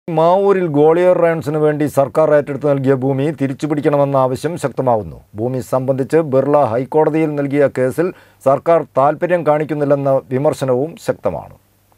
മാവൂരിൽ ഗോളിയർ റയൺസിന് വേണ്ടി സർക്കാർ ഏറ്റെടുത്ത് നൽകിയ ഭൂമി തിരിച്ചുപിടിക്കണമെന്ന ആവശ്യം ശക്തമാവുന്നു ഭൂമി സംബന്ധിച്ച് ബിർള ഹൈക്കോടതിയിൽ നൽകിയ കേസിൽ സർക്കാർ താൽപ്പര്യം കാണിക്കുന്നില്ലെന്ന വിമർശനവും ശക്തമാണ്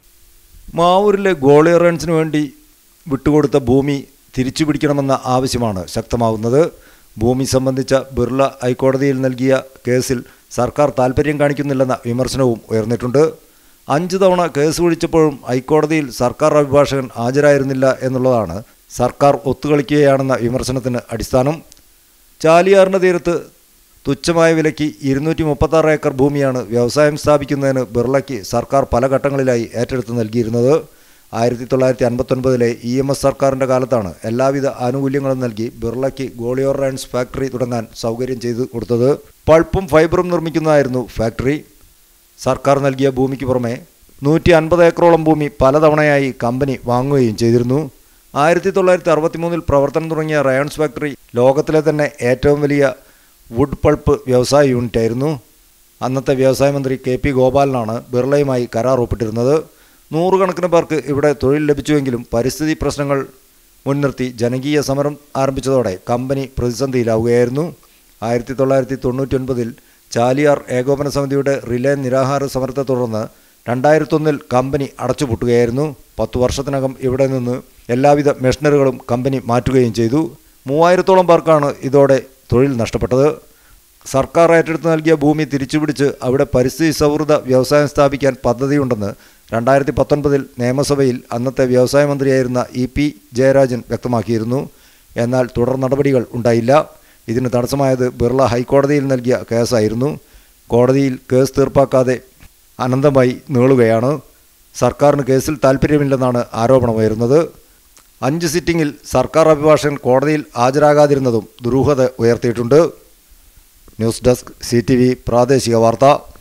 മാവൂരിലെ ഗോളിയർ റയൺസിന് വേണ്ടി വിട്ടുകൊടുത്ത ഭൂമി തിരിച്ചുപിടിക്കണമെന്ന ആവശ്യമാണ് ശക്തമാവുന്നത് ഭൂമി സംബന്ധിച്ച ബിർള ഹൈക്കോടതിയിൽ നൽകിയ കേസിൽ സർക്കാർ താൽപ്പര്യം കാണിക്കുന്നില്ലെന്ന വിമർശനവും ഉയർന്നിട്ടുണ്ട് അഞ്ച് തവണ കേസ് വിളിച്ചപ്പോഴും ഹൈക്കോടതിയിൽ സർക്കാർ അഭിഭാഷകൻ ഹാജരായിരുന്നില്ല എന്നുള്ളതാണ് സർക്കാർ ഒത്തുകളിക്കുകയാണെന്ന വിമർശനത്തിന് അടിസ്ഥാനം ചാലിയാറിൻ്റെ തീരത്ത് തുച്ഛമായ വിലയ്ക്ക് ഇരുന്നൂറ്റി മുപ്പത്താറ് ഏക്കർ ഭൂമിയാണ് വ്യവസായം സ്ഥാപിക്കുന്നതിന് ബിർളയ്ക്ക് സർക്കാർ പല ഘട്ടങ്ങളിലായി ഏറ്റെടുത്ത് നൽകിയിരുന്നത് ആയിരത്തി തൊള്ളായിരത്തി അൻപത്തൊൻപതിലെ ഇ എം എസ് സർക്കാരിൻ്റെ കാലത്താണ് എല്ലാവിധ ആനുകൂല്യങ്ങളും നൽകി ബിർളയ്ക്ക് ഗോളിയോർ റയൻസ് ഫാക്ടറി തുടങ്ങാൻ സൗകര്യം ചെയ്തു കൊടുത്തത് പൾപ്പും ഫൈബറും നിർമ്മിക്കുന്നതായിരുന്നു ഫാക്ടറി സർക്കാർ നൽകിയ ഭൂമിക്ക് പുറമെ നൂറ്റി അൻപത് ഏക്കറോളം ഭൂമി പലതവണയായി കമ്പനി വാങ്ങുകയും ചെയ്തിരുന്നു ആയിരത്തി തൊള്ളായിരത്തി അറുപത്തി മൂന്നിൽ പ്രവർത്തനം തുടങ്ങിയ റയൺസ് ഫാക്ടറി ലോകത്തിലെ തന്നെ ഏറ്റവും വലിയ വുഡ് പൾപ്പ് വ്യവസായ യൂണിറ്റായിരുന്നു അന്നത്തെ വ്യവസായ മന്ത്രി കെ പി ഗോപാലനാണ് ബിർളയുമായി കരാർ ഒപ്പിട്ടിരുന്നത് നൂറുകണക്കിന് പേർക്ക് ഇവിടെ തൊഴിൽ ലഭിച്ചുവെങ്കിലും പരിസ്ഥിതി പ്രശ്നങ്ങൾ മുൻനിർത്തി ജനകീയ സമരം ആരംഭിച്ചതോടെ കമ്പനി പ്രതിസന്ധിയിലാവുകയായിരുന്നു ആയിരത്തി തൊള്ളായിരത്തി തൊണ്ണൂറ്റൊൻപതിൽ ചാലിയാർ ഏകോപന സമിതിയുടെ റിലേ നിരാഹാര സമരത്തെ തുടർന്ന് രണ്ടായിരത്തൊന്നിൽ കമ്പനി അടച്ചുപൂട്ടുകയായിരുന്നു പത്തു വർഷത്തിനകം ഇവിടെ നിന്ന് എല്ലാവിധ മെഷീനറികളും കമ്പനി മാറ്റുകയും ചെയ്തു മൂവായിരത്തോളം പേർക്കാണ് ഇതോടെ തൊഴിൽ നഷ്ടപ്പെട്ടത് സർക്കാർ ഏറ്റെടുത്ത് നൽകിയ ഭൂമി തിരിച്ചുപിടിച്ച് അവിടെ പരിസ്ഥിതി സൗഹൃദ വ്യവസായം സ്ഥാപിക്കാൻ പദ്ധതിയുണ്ടെന്ന് രണ്ടായിരത്തി പത്തൊൻപതിൽ നിയമസഭയിൽ അന്നത്തെ വ്യവസായ മന്ത്രിയായിരുന്ന ഇ പി ജയരാജൻ വ്യക്തമാക്കിയിരുന്നു എന്നാൽ തുടർ നടപടികൾ ഉണ്ടായില്ല ഇതിന് തടസ്സമായത് ബിർള ഹൈക്കോടതിയിൽ നൽകിയ കേസായിരുന്നു കോടതിയിൽ കേസ് തീർപ്പാക്കാതെ അനന്തമായി നീളുകയാണ് സർക്കാരിന് കേസിൽ താൽപ്പര്യമില്ലെന്നാണ് ആരോപണമുയരുന്നത് അഞ്ച് സിറ്റിംഗിൽ സർക്കാർ അഭിഭാഷകൻ കോടതിയിൽ ഹാജരാകാതിരുന്നതും ദുരൂഹത ഉയർത്തിയിട്ടുണ്ട് ന്യൂസ് ഡെസ്ക് സി പ്രാദേശിക വാർത്ത